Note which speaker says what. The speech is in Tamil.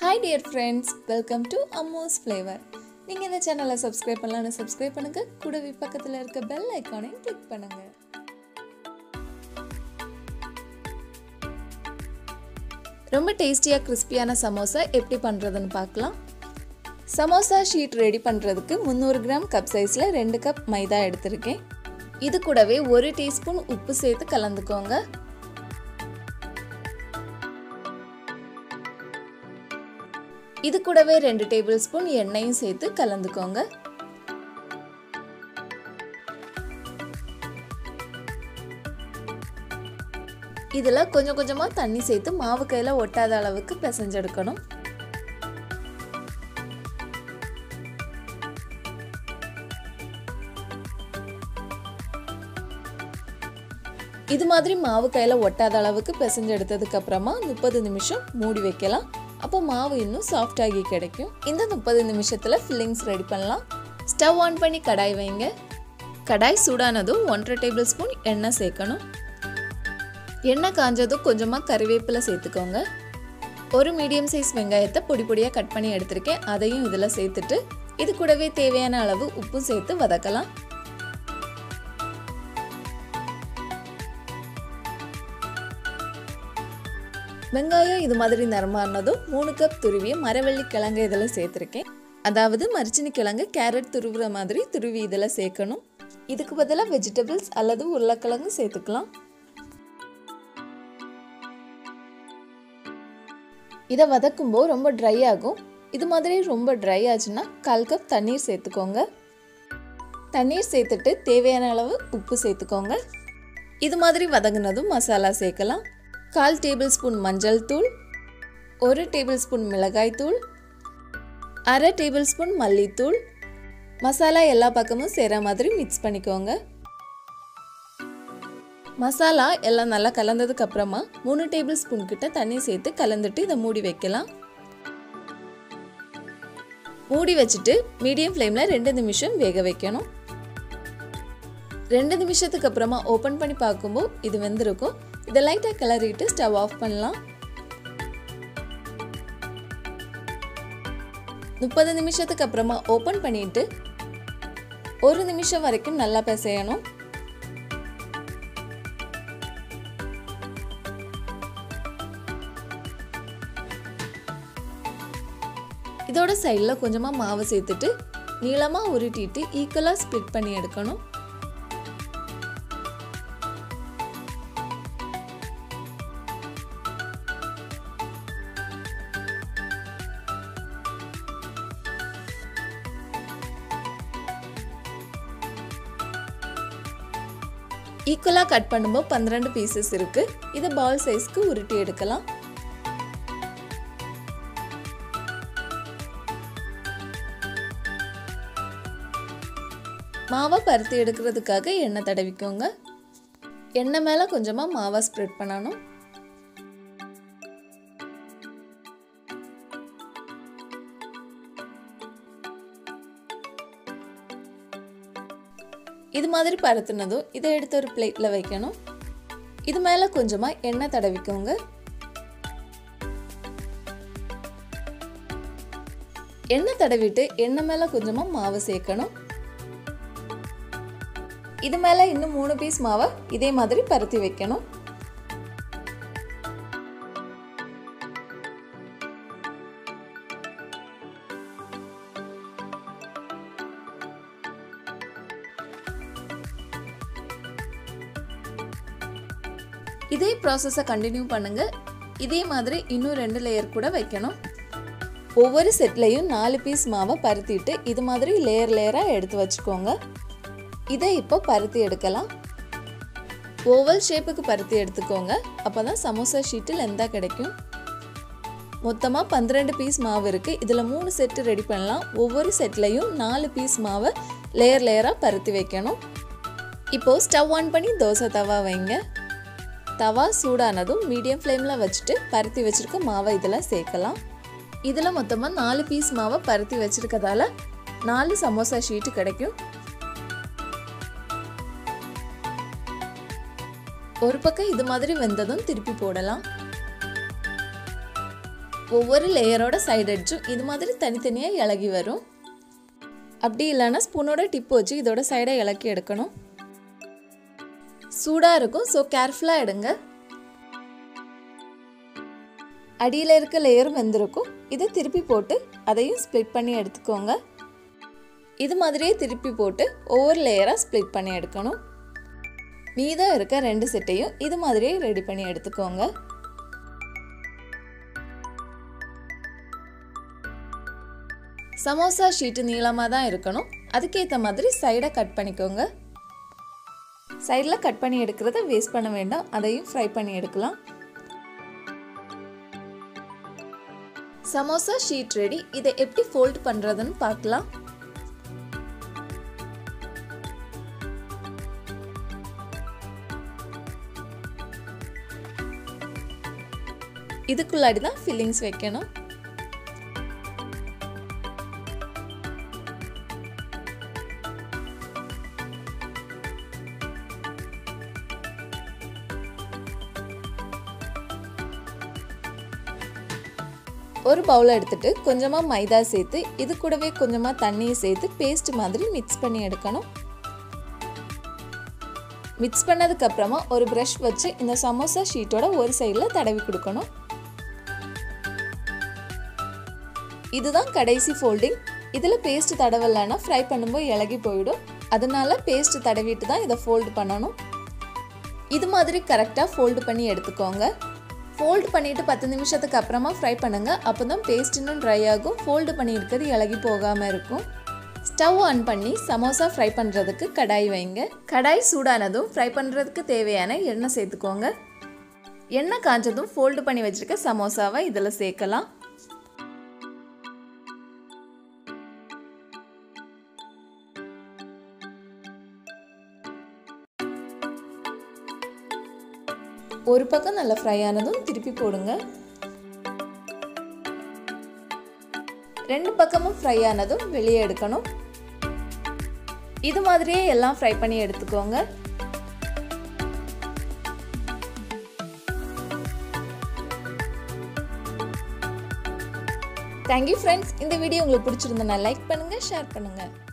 Speaker 1: hi dear friends welcome to Ammo's flavour நீங்கள் இந்த சேனலை சப்ஸ்கிரைப் பண்ணலான்னு சப்ஸ்கிரைப் பண்ணுங்க கூடவே பக்கத்தில் இருக்க பெல் ஐக்கானையும் கிளிக் பண்ணுங்க ரொம்ப டேஸ்டியாக கிறிஸ்பியான சமோசா எப்படி பண்ணுறதுன்னு பார்க்கலாம் சமோசா ஷீட் ரெடி பண்ணுறதுக்கு முந்நூறு கிராம் கப் சைஸில் ரெண்டு கப் மைதா எடுத்திருக்கேன் இது கூடவே ஒரு டீஸ்பூன் உப்பு சேர்த்து கலந்துக்கோங்க இது கூடவே ரெண்டு டேபிள் ஸ்பூன் எண்ணெயும் சேர்த்து கலந்துக்கோங்க இதில் கொஞ்சம் கொஞ்சமாக தண்ணி சேர்த்து மாவு கையில் ஒட்டாத அளவுக்கு பிசைஞ்செடுக்கணும் இது மாதிரி மாவு கையில் ஒட்டாத அளவுக்கு பிசைஞ்சு எடுத்ததுக்கு அப்புறமா முப்பது நிமிஷம் மூடி வைக்கலாம் அப்போ மாவு இன்னும் சாஃப்ட் ஆகி கிடைக்கும் இந்த முப்பது நிமிஷத்தில் ஃபில்லிங்ஸ் ரெடி பண்ணலாம் ஸ்டவ் ஆன் பண்ணி கடாய் வைங்க கடாய் சூடானதும் ஒன்றரை டேபிள் ஸ்பூன் எண்ணெய் சேர்க்கணும் எண்ணெய் காஞ்சதும் கொஞ்சமாக கறிவேப்பிலை சேர்த்துக்கோங்க ஒரு மீடியம் சைஸ் வெங்காயத்தை பொடி பொடியாக கட் பண்ணி எடுத்திருக்கேன் அதையும் இதில் சேர்த்துட்டு இது கூடவே தேவையான அளவு உப்பும் சேர்த்து வதக்கலாம் வெங்காயம் இது மாதிரி நிறமாறினதும் மூணு கப் துருவிய மரவள்ளி கிழங்கு இதில் சேர்த்துருக்கேன் அதாவது மரிச்சினி கிழங்கு கேரட் துருவுற மாதிரி துருவி இதில் சேர்க்கணும் இதுக்கு பதிலாக வெஜிடபிள்ஸ் அல்லது உருளைக்கிழங்கு சேர்த்துக்கலாம் இதை வதக்கும்போது ரொம்ப ட்ரை ஆகும் இது மாதிரி ரொம்ப ட்ரை ஆச்சுன்னா கால் கப் தண்ணீர் சேர்த்துக்கோங்க தண்ணீர் சேர்த்துட்டு தேவையான அளவு உப்பு சேர்த்துக்கோங்க இது மாதிரி வதங்கினதும் மசாலா சேர்க்கலாம் கால் டேபிள் ஸ்பூன் மஞ்சள் தூள் ஒரு டேபிள் ஸ்பூன் மிளகாய் தூள் அரை டேபிள் ஸ்பூன் மல்லித்தூள் மசாலா எல்லா பக்கமும் சேர மாதிரி மிக்ஸ் பண்ணிக்கோங்க மசாலா எல்லாம் நல்லா கலந்ததுக்கு அப்புறமா மூணு டேபிள் ஸ்பூன் கிட்ட தண்ணி சேர்த்து கலந்துட்டு இதை மூடி வைக்கலாம் மூடி வச்சுட்டு மீடியம் ஃப்ளேமில் ரெண்டு நிமிஷம் வேக வைக்கணும் ரெண்டு நிமிஷத்துக்கு அப்புறமா ஓப்பன் பண்ணி பார்க்கும்போது இது வெந்திருக்கும் இதை லைட்டாக கிளறிட்டு ஸ்டவ் ஆஃப் பண்ணலாம் முப்பது நிமிஷத்துக்கு அப்புறமா ஓப்பன் பண்ணிட்டு ஒரு நிமிஷம் வரைக்கும் நல்லா பிசையணும் இதோட சைடில் கொஞ்சமாக மாவு சேர்த்துட்டு நீளமாக உருட்டிட்டு ஈக்குவலாக ஸ்ப்ளிட் பண்ணி எடுக்கணும் ஈக்குவலாக கட் பண்ணும்போது பன்னிரெண்டு பீசஸ் இருக்குது இதை பால் சைஸ்க்கு உருட்டி எடுக்கலாம் மாவை பருத்தி எடுக்கிறதுக்காக எண்ணெய் தடவிக்கோங்க எண்ணெய் மேலே கொஞ்சமாக மாவை ஸ்ப்ரெட் பண்ணணும் இது மாதிரி பருத்துனதும் இதை எடுத்து ஒரு பிளேட்டில் வைக்கணும் இது மேலே கொஞ்சமாக எண்ணெய் தடவிக்கோங்க எண்ணெய் தடவிட்டு எண்ணெய் மேலே கொஞ்சமாக மாவு சேர்க்கணும் இது மேலே இன்னும் மூணு பீஸ் மாவை இதே மாதிரி பருத்தி வைக்கணும் இதே ப்ராசஸை கண்டினியூ பண்ணுங்க இதே மாதிரி இன்னும் ரெண்டு லேயர் கூட வைக்கணும் ஒவ்வொரு செட்லேயும் நாலு பீஸ் மாவை பருத்திட்டு இது மாதிரி லேயர் லேயராக எடுத்து வச்சுக்கோங்க இதை இப்போ பருத்தி எடுக்கலாம் ஓவல் ஷேப்புக்கு பருத்தி எடுத்துக்கோங்க அப்போ தான் சமோசா ஷீட்டு லெந்தாக கிடைக்கும் மொத்தமாக பன்னிரெண்டு பீஸ் மாவு இருக்குது இதில் மூணு செட்டு ரெடி பண்ணலாம் ஒவ்வொரு செட்லேயும் நாலு பீஸ் மாவை லேயர் லேயராக பருத்தி வைக்கணும் இப்போது ஸ்டவ் ஆன் பண்ணி தோசை தவா வைங்க தவா சூடானதும் மீடியம் ஃப்ளேமில் வச்சுட்டு பருத்தி வச்சுருக்க மாவை இதில் சேர்க்கலாம் இதில் மொத்தமாக நாலு பீஸ் மாவை பருத்தி வச்சுருக்கதால நாலு சமோசா ஷீட்டு கிடைக்கும் ஒரு பக்கம் இது மாதிரி வெந்ததும் திருப்பி போடலாம் ஒவ்வொரு லேயரோட சைடு எட்ஜும் இது மாதிரி தனித்தனியாக இலகி வரும் அப்படி இல்லைன்னா ஸ்பூனோட டிப் வச்சு இதோட சைடை இலக்கி எடுக்கணும் சூடாக இருக்கும் ஸோ கேர்ஃபுல்லாக எடுங்க அடியில் இருக்க லேயர் வெந்திருக்கும் இதை திருப்பி போட்டு அதையும் ஸ்ப்ளிட் பண்ணி எடுத்துக்கோங்க இது மாதிரியே திருப்பி போட்டு ஒவ்வொரு லேயராக ஸ்ப்ளிட் பண்ணி எடுக்கணும் மீதம் இருக்க ரெண்டு செட்டையும் இது மாதிரியே ரெடி பண்ணி எடுத்துக்கோங்க சமோசா ஷீட்டு நீளமாக தான் இருக்கணும் அதுக்கேற்ற மாதிரி சைடை கட் பண்ணிக்கோங்க சைடில் கட் பண்ணி எடுக்கிறத வேஸ்ட் பண்ண வேண்டாம் அதையும் ஃப்ரை பண்ணி எடுக்கலாம் சமோசா ஷீட் ரெடி இதை எப்படி ஃபோல்ட் பண்ணுறதுன்னு பார்க்கலாம் இதுக்குள்ளாடி தான் ஃபில்லிங்ஸ் வைக்கணும் ஒரு பவுல் எடுத்துட்டு கொஞ்சமாக மைதா சேர்த்து இது கூடவே கொஞ்சமாக தண்ணியை சேர்த்து பேஸ்ட் மாதிரி மிக்ஸ் பண்ணி எடுக்கணும் மிக்ஸ் பண்ணதுக்கு அப்புறமா ஒரு ப்ரஷ் வச்சு இந்த சமோசா ஷீட்டோட ஒரு சைடில் தடவி கொடுக்கணும் இதுதான் கடைசி ஃபோல்டிங் இதில் பேஸ்ட் தடவலைன்னா ஃப்ரை பண்ணும்போது இலகி போயிடும் அதனால பேஸ்ட் தடவிட்டு தான் இதை ஃபோல்டு பண்ணணும் இது மாதிரி கரெக்டாக ஃபோல்டு பண்ணி எடுத்துக்கோங்க ஃபோல்டு பண்ணிவிட்டு பத்து நிமிஷத்துக்கு அப்புறமா ஃப்ரை பண்ணுங்கள் அப்போ தான் பேஸ்ட் இன்னும் ட்ரை ஆகும் ஃபோல்டு பண்ணி இருக்கிறது இலகி போகாமல் இருக்கும் ஸ்டவ் ஆன் பண்ணி சமோசா ஃப்ரை பண்ணுறதுக்கு கடாய் வைங்க கடாய் சூடானதும் ஃப்ரை பண்ணுறதுக்கு தேவையான எண்ணெய் சேர்த்துக்கோங்க எண்ணெய் காஞ்சதும் ஃபோல்டு பண்ணி வச்சுருக்க சமோசாவை இதில் சேர்க்கலாம் ஒரு பக்கம் நல்லா ஃப்ரை ஆனதும் திருப்பி போடுங்க ரெண்டு பக்கமும் ஃப்ரை ஆனதும் வெளியே எடுக்கணும் இது மாதிரியே எல்லாம் ஃப்ரை பண்ணி எடுத்துக்கோங்க தேங்க்யூ ஃப்ரெண்ட்ஸ் இந்த வீடியோ உங்களுக்கு பிடிச்சிருந்தனா லைக் பண்ணுங்கள் ஷேர் பண்ணுங்கள்